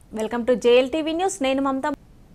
welcome to JLTV news నేను మమత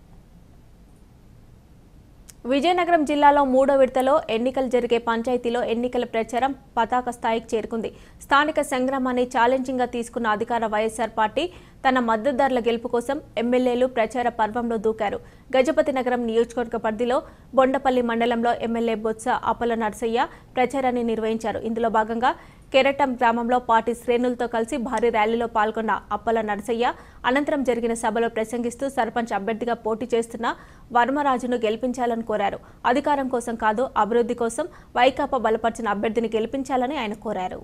విజయనగరం జిల్లాలో మూడో విడతలో ఎన్నికలు జరిగే పంచాయతీలో ఎన్నికల ప్రచారం పతాక స్థాయికి చేరుకుంది స్థానిక సంగ్రామాన్ని ఛాలెంజింగ్గా తీసుకున్న అధికార వైఎస్ఆర్ పార్టీ తన మద్దతుదారుల గెలుపు కోసం ఎమ్మెల్యేలు ప్రచార పర్వంలో దూకారు గజపతి నగరం నియోజకవర్గ పరిధిలో బొండపల్లి మండలంలో ఎమ్మెల్యే బొత్స అప్పల నర్సయ్య ప్రచారాన్ని నిర్వహించారు ఇందులో భాగంగా కెరటం గ్రామంలో పార్టీ శ్రేణులతో కలిసి భారీ ర్యాలీలో పాల్గొన్న అప్పల నరసయ్య అనంతరం జరిగిన సభలో ప్రసంగిస్తూ సర్పంచ్ అభ్యర్థిగా పోటీ చేస్తున్న వర్మరాజును గెలిపించాలని కోరారు అధికారం కోసం కాదు అభివృద్ధి కోసం వైకాపా బలపరిచిన అభ్యర్థిని గెలిపించాలని ఆయన కోరారు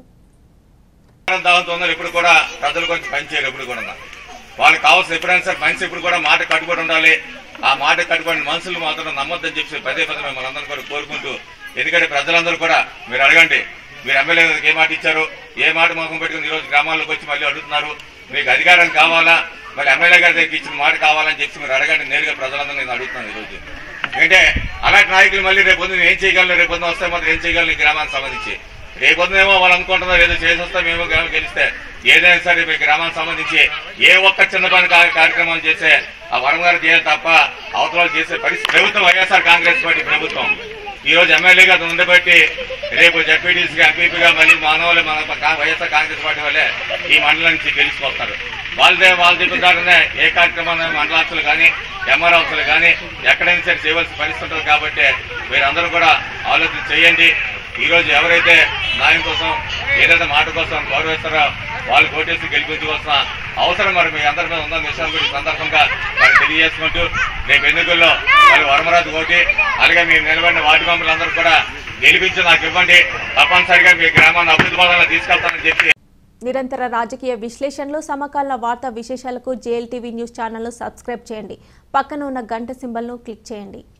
దావంతో ఉన్నారు ఇప్పుడు కూడా ప్రజలు కొంచెం పనిచేయరు ఎప్పుడు కూడా వాళ్ళకి కావాల్సిన ఎప్పుడైనా సరే మనిషి ఇప్పుడు కూడా మాట కట్టుబడి ఉండాలి ఆ మాట కట్టుబడిన మనుషులు మాత్రం నమ్మొద్దని చెప్పి పదే పదే మిమ్మల్ని అందరూ కూడా కోరుకుంటూ ఎందుకంటే ప్రజలందరూ కూడా మీరు అడగండి మీరు ఎమ్మెల్యే గారికి ఏ మాట ఇచ్చారు ఏ మాట మొహం పెట్టుకుని ఈరోజు గ్రామాల్లోకి వచ్చి మళ్ళీ అడుగుతున్నారు మీకు అధికారం కావాలా మరి ఎమ్మెల్యే గారి దగ్గర ఇచ్చిన మాట కావాలని చెప్పి మీరు అడగండి నేరుగా ప్రజలందరూ నేను అడుగుతున్నాను ఈరోజు ఎందుకంటే అలాంటి నాయకులు మళ్ళీ రేపు పొద్దున్న ఏం చేయగలరు రేపు పొద్దున వస్తే మాత్రం ఏం చేయగలరు ఈ గ్రామానికి సంబంధించి రేపొద్దునేమో వాళ్ళు అనుకుంటున్నారు ఏదో చేసి వస్తాం మేము గ్రామం గెలిస్తే ఏదైనా సరే మీ గ్రామానికి సంబంధించి ఏ ఒక్క చిన్న పని కా- కార్యక్రమం చేసే ఆ వరం గారు చేయాలి తప్ప అవతల చేసే పరిస్థితి ప్రభుత్వం వైఎస్ఆర్ కాంగ్రెస్ పార్టీ ప్రభుత్వం ఈ రోజు ఎమ్మెల్యేగా ఉండబట్టి రేపు జడ్పీటీసీగా ఎంపీపీగా మళ్ళీ మానవులు మన కా- వైఎస్ఆర్ కాంగ్రెస్ పార్టీ వల్లే ఈ మండలం నుంచి గెలిచిపోతారు వాళ్ళదే వాళ్ళ దిగుతారనే ఏ కార్యక్రమాన్ని మండలాస్తులు కానీ ఎంఆర్ఆస్తులు కానీ ఎక్కడైనా సరే చేయవలసిన పరిస్థితి ఉంటుంది కాబట్టి మీరందరూ కూడా ఆలోచన చేయండి ఈ రోజు ఎవరైతే న్యాయం కోసం ఏదైతే మాట కోసం గౌరవిస్తారో వాళ్ళు కోటేసి గెలిపించుకోవాల్సిన అవసరం మరి మీ అందరి మీద ఉందన్న విషయం గురించి సందర్భంగా మరి తెలియజేసుకుంటూ రేపు ఎన్నికల్లో మరి వరమరాజు ఓటి అలాగే మీరు నిలబడిన వార్డు మెంబర్లందరూ కూడా గెలిపించి నాకు ఇవ్వండి తప్పనిసరిగా మీ గ్రామాన్ని అభివృద్ధి పదంలో తీసుకెళ్తానని చెప్పి నిరంతర రాజకీయ విశ్లేషణలు సమకాలీన వార్తా విశేషాలకు జేఎల్టీవీ న్యూస్ ఛానల్ను సబ్స్క్రైబ్ చేయండి పక్కన ఉన్న గంట సింబల్ను క్లిక్ చేయండి